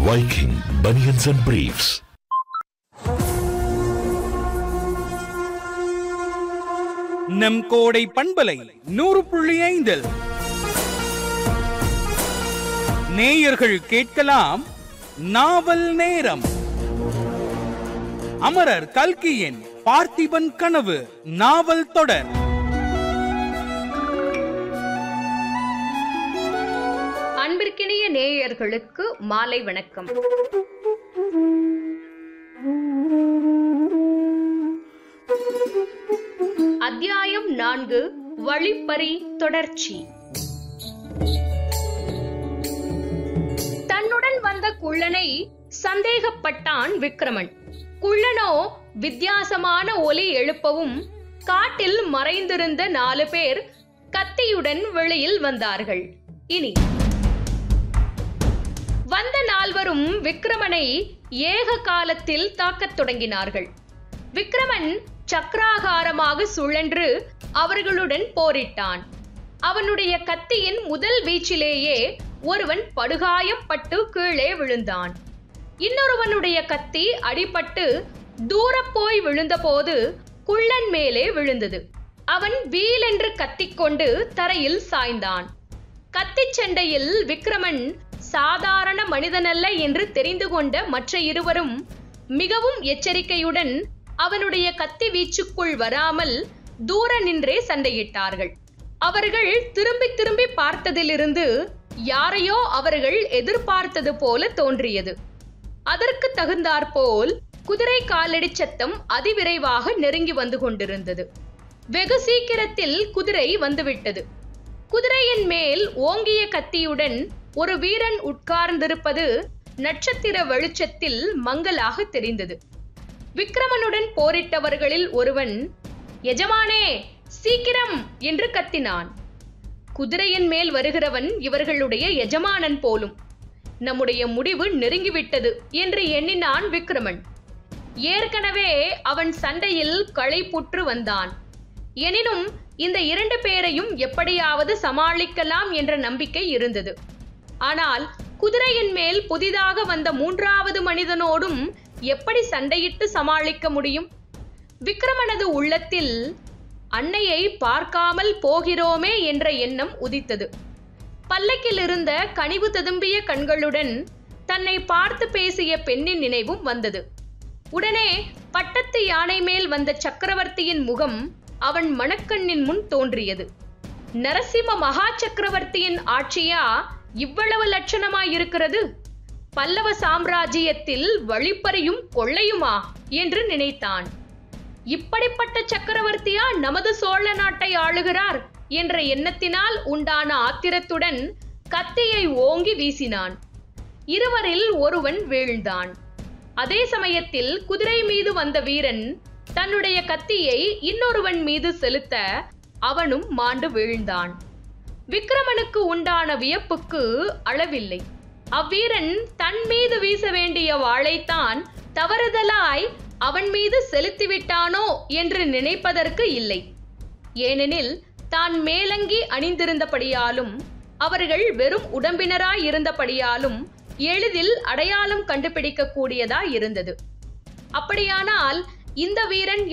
Viking Bunions and Briefs. நம் கோடை பண்பலை நூறு புள்ளி ஐந்தில் நேயர்கள் கேட்கலாம் நாவல் நேரம் அமரர் கல்கியின் பார்த்திபன் கனவு நாவல் தொடர் அன்பிற்கினிய நேயர்களுக்கு மாலை வணக்கம் அத்தியாயம் நான்கு வழிப்பறி தொடர்ச்சி தன்னுடன் வந்த குள்ளனை சந்தேகப்பட்டான் விக்ரமன் குள்ளனோ வித்தியாசமான ஒலி எழுப்பவும் காட்டில் மறைந்திருந்த நாலு பேர் கத்தியுடன் வெளியில் வந்தார்கள் இனி வந்த நால்வரும் விக்ரமனை ஏக காலத்தில் தாக்கத் தொடங்கினார்கள் விக்ரமன் சக்கராகாரமாக சுழன்று அவர்களுடன் போரிட்டான் அவனுடைய கத்தியின் முதல் வீச்சிலேயே ஒருவன் படுகாயப்பட்டு கீழே விழுந்தான் இன்னொருவனுடைய கத்தி அடிபட்டு தூரப் போய் விழுந்தபோது குள்ளன் மேலே விழுந்தது அவன் வீலென்று கத்திக்கொண்டு தரையில் சாய்ந்தான் கத்திச் சண்டையில் விக்ரமன் சாதாரண மனிதனல்ல என்று தெரிந்து கொண்ட மற்ற இருவரும் மிகவும் எச்சரிக்கையுடன் அவனுடைய கத்தி வீச்சுக்குள் வராமல் தூர நின்றே சண்டையிட்டார்கள் அவர்கள் திரும்பி திரும்பி பார்த்ததிலிருந்து யாரையோ அவர்கள் எதிர்பார்த்தது போல தோன்றியது அதற்கு தகுந்தாற்போல் குதிரை காலடி சத்தம் அதிவிரைவாக நெருங்கி வந்து கொண்டிருந்தது வெகு சீக்கிரத்தில் குதிரை வந்துவிட்டது குதிரையின் மேல் ஓங்கிய கத்தியுடன் ஒரு வீரன் உட்கார்ந்திருப்பது நட்சத்திர வெளிச்சத்தில் மங்கலாக தெரிந்தது விக்ரமனுடன் போரிட்டவர்களில் ஒருவன் எஜமானே சீக்கிரம் என்று கத்தினான் குதிரையின் மேல் வருகிறவன் இவர்களுடைய எஜமானன் போலும் நம்முடைய முடிவு நெருங்கிவிட்டது என்று எண்ணினான் விக்ரமன் ஏற்கனவே அவன் சண்டையில் களைப்புற்று வந்தான் எனினும் இந்த இரண்டு பேரையும் எப்படியாவது சமாளிக்கலாம் என்ற நம்பிக்கை இருந்தது ஆனால் குதிரையின் மேல் புதிதாக வந்த மூன்றாவது மனிதனோடும் எப்படி சண்டையிட்டு சமாளிக்க முடியும் விக்ரமனது உள்ளத்தில் அன்னையை பார்க்காமல் போகிறோமே என்ற எண்ணம் உதித்தது பல்லக்கில் இருந்த கனிவு ததும்பிய கண்களுடன் தன்னை பார்த்து பேசிய பெண்ணின் நினைவும் வந்தது உடனே பட்டத்து யானை மேல் வந்த சக்கரவர்த்தியின் முகம் அவன் மணக்கண்ணின் முன் தோன்றியது நரசிம்ம மகா சக்கரவர்த்தியின் ஆட்சியா இவ்வளவு லட்சணமாயிருக்கிறது பல்லவ சாம்ராஜ்யத்தில் வழிப்பறியும் கொள்ளையுமா என்று நினைத்தான் இப்படிப்பட்ட சக்கரவர்த்தியா நமது சோழ நாட்டை ஆளுகிறார் என்ற எண்ணத்தினால் உண்டான ஆத்திரத்துடன் கத்தியை ஓங்கி வீசினான் இருவரில் ஒருவன் வீழ்ந்தான் அதே சமயத்தில் குதிரை மீது வந்த வீரன் தன்னுடைய கத்தியை இன்னொருவன் மீது செலுத்த அவனும் மாண்டு வீழ்ந்தான் விக்ரமனுக்கு உண்டான வியப்புக்கு அளவில்லை அவ்வீரன் தன் மீது வீச வேண்டிய வாளைத்தான் தவறுதலாய் அவன் மீது செலுத்திவிட்டானோ என்று நினைப்பதற்கு இல்லை ஏனெனில் தான் மேலங்கி அணிந்திருந்தபடியாலும் அவர்கள் வெறும் உடம்பினராய் இருந்தபடியாலும் எளிதில் அடையாளம் கண்டுபிடிக்க கூடியதாய் இருந்தது அப்படியானால் இந்த வீரன்